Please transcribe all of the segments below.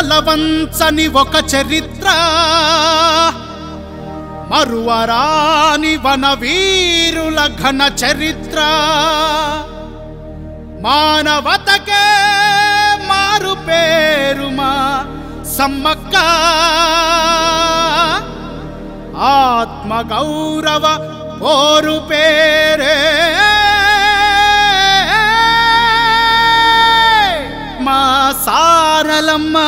తలవంచని ఒక చరిత్ర మరువరాని వన వీరుల ఘన చరిత్ర మానవతకే మారు పేరుమా సమ్మక్క ఆత్మ గౌరవ ఓరు పేరే మా సారలమ్మ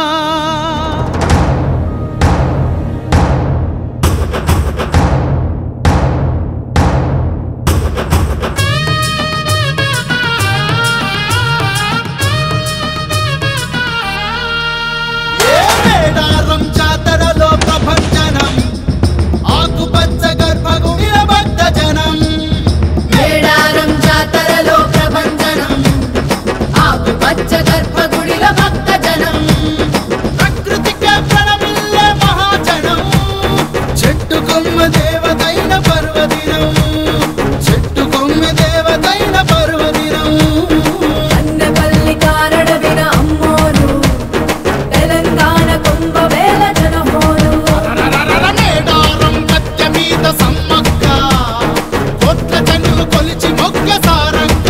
మేడారం జాతరలో ప్రభంజనం ఆకుపచ్చ గర్భగుడిల భక్త జనం మేడారం జాతరలో ప్రభంజనం ఆకుపచ్చ గర్భగుడిల భక్త జనం ప్రకృతికే ప్రణమిల్లే మహాజనం చెట్టు కొమ్మ దేవతైన పర్వదినం చెట్టు కొమ్మ దేవతైన పర్వదినం అన్నపల్లి కారడవిన అమ్మోరు తెలంగాణ కుంభవేల జనమోరు రరరరర మేడారం కత్తె మీద సమ్మక్క కొత్త జనులు కొలిచి మొగ్గ సారంగా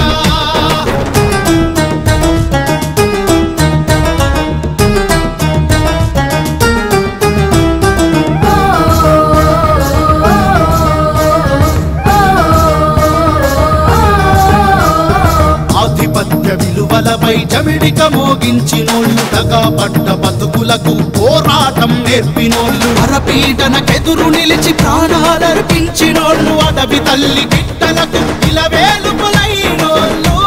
ఆధిపత్య విలువలపై జమిడిక మోగించినోళ్ళు తగా పట్ట బతుకులకు పోరాటం నేర్పినోళ్ళు అరపీటనకెదురు నిలిచి ప్రాణాలర్పించినోళ్ళు అడవి తల్లి బిడ్డలకు ఇలవేలుపులైనోళ్ళు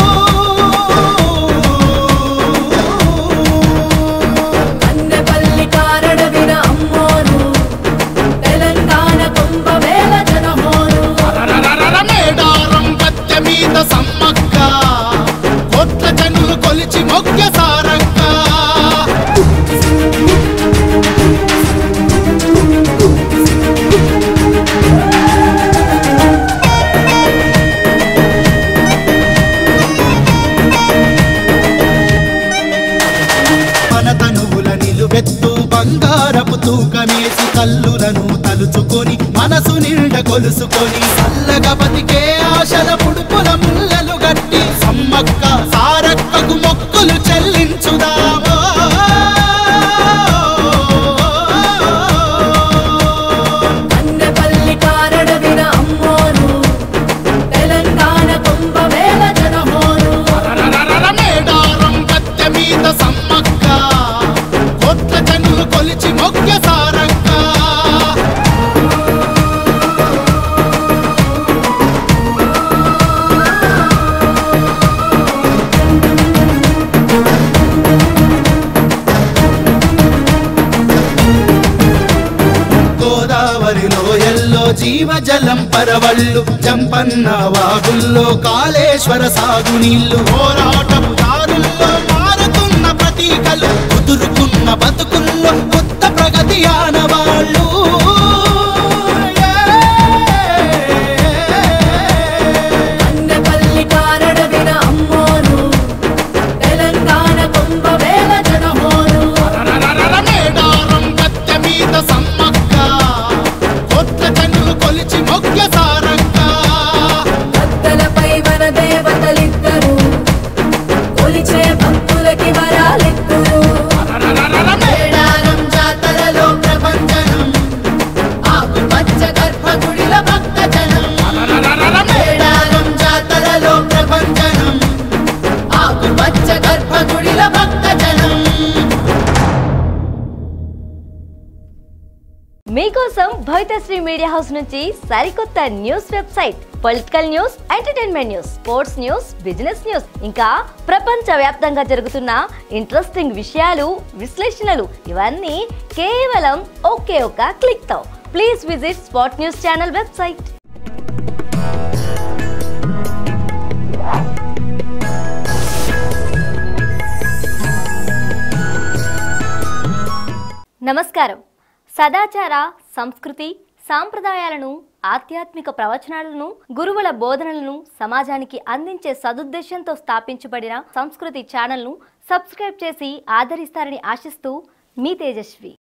అన్నపల్లి కారడవిన అమ్మోరు తెలంగాణ కుంభవేల జనమోరు రరరరర మేడారం కత్తె మీద సమ్మక్క కొత్త జనులు కొలిచి మొగ్గ సారంగా మన తనువుల నిలువెత్తు బంగారపు తూకమేసి కల్లులను తలుచుకొని మనసు నిండ కొలుసుకొని చల్లగా బతికే ఆశల పుడుపుల ముల్లలు గట్టి సమ్మక్క సారక్కకు మొక్కులు చెల్లించుదామో అన్నపల్లి కారడవిన అమ్మోరు తెలంగాణ కుంభవేల జనమోరు రరరరర మేడారం కత్తె మీద సమ్మక్క కొత్త జనులు కొలిచి మొగ్గ సారంగా గోదావరి లోయల్లో జీవజలం పరవళ్ళు జంపన్న వాగుల్లో కాళేశ్వర సాగునీళ్లు పోరాటపు దారుల్లో మారుతున్న ప్రతీకలు కుదురుకున్న బతుకుల్లో కొత్త ప్రగతి ఆనవాళ్ళు అన్నపల్లి కారడవిన అమ్మోరు తెలంగాణ కుంభవేల జనమోరు రరరరర మేడారం కత్తె మీద సమ్మక్క కొత్త జనులు కొలిచి మొగ్గ సారంగా భక్తులపై వన దేవతలిద్దరు కొలిచే భక్తులకి వరాలిద్దరు రరరరర మేడారం జాతరలో ప్రభంజనం ఆకుపచ్చ గర్భగుడిల భక్త జనం రరరరర మేడారం జాతరలో ప్రభంజనం ఆకుపచ్చ గర్భగుడిల భక్త జనం మీకోసం భవితశ్రీ మీడియా హౌస్ నుంచి సరికొత్త news website political news entertainment news sports news business news ఇంకా ప్రపంచ వ్యాప్తంగా జరుగుతున్న ఇంట్రెస్టింగ్ విషయాలు విశ్లేషణలు ఇవన్నీ కేవలం ఒకే ఒక క్లిక్ తో please visit spot news channel website నమస్కారం సదాచార సంస్కృతి సాంప్రదాయాలను ఆధ్యాత్మిక ప్రవచనాలను గురువుల బోధనలను సమాజానికి అందించే సదుద్దేశంతో స్థాపించబడిన సంస్కృతి ఛానల్ను సబ్స్క్రైబ్ చేసి ఆదరిస్తారని ఆశిస్తూ మీ తేజస్వి